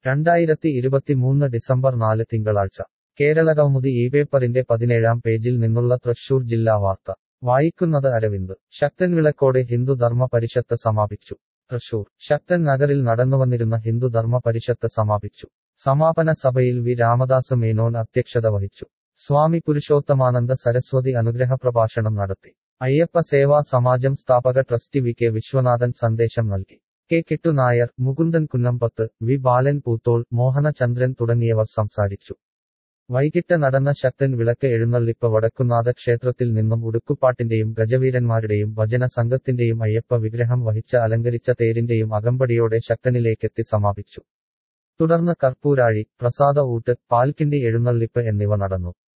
രണ്ടായിരത്തി ഇരുപത്തിമൂന്ന് ഡിസംബർ നാല് തിങ്കളാഴ്ച കേരള കൗമുദി ഈ പേപ്പറിന്റെ പതിനേഴാം പേജിൽ നിന്നുള്ള തൃശൂർ ജില്ലാ വാർത്ത വായിക്കുന്നത് അരവിന്ദ് ശക്തൻ വിളക്കോടെ ഹിന്ദു ധർമ്മ പരിഷത്ത് സമാപിച്ചു തൃശൂർ ശക്തൻ നഗറിൽ നടന്നുവന്നിരുന്ന ഹിന്ദു ധർമ്മ പരിഷത്ത് സമാപിച്ചു സമാപന സഭയിൽ വി രാമദാസ് മേനോൻ അധ്യക്ഷത വഹിച്ചു സ്വാമി പുരുഷോത്തമാനന്ദ സരസ്വതി അനുഗ്രഹ പ്രഭാഷണം നടത്തി അയ്യപ്പ സേവാ സമാജം സ്ഥാപക ട്രസ്റ്റി വി കെ വിശ്വനാഥൻ സന്ദേശം നൽകി കെ കിട്ടു നായർ മുകുന്ദൻ കുന്നമ്പത്ത് വി ബാലൻ പൂത്തോൾ മോഹനചന്ദ്രൻ തുടങ്ങിയവർ സംസാരിച്ചു വൈകിട്ട് നടന്ന ശക്തൻ വിളക്ക് എഴുന്നള്ളിപ്പ് വടക്കുന്നാഥ ക്ഷേത്രത്തിൽ നിന്നും ഉടുക്കുപാട്ടിന്റെയും ഗജവീരന്മാരുടെയും ഭജന സംഘത്തിന്റെയും അയ്യപ്പ വിഗ്രഹം വഹിച്ച അലങ്കരിച്ച തേരിന്റെയും അകമ്പടിയോടെ ശക്തനിലേക്കെത്തി സമാപിച്ചു തുടർന്ന് കർപ്പൂരാഴി പ്രസാദ ഊട്ട് പാൽക്കിണ്ടി എഴുന്നള്ളിപ്പ് എന്നിവ നടന്നു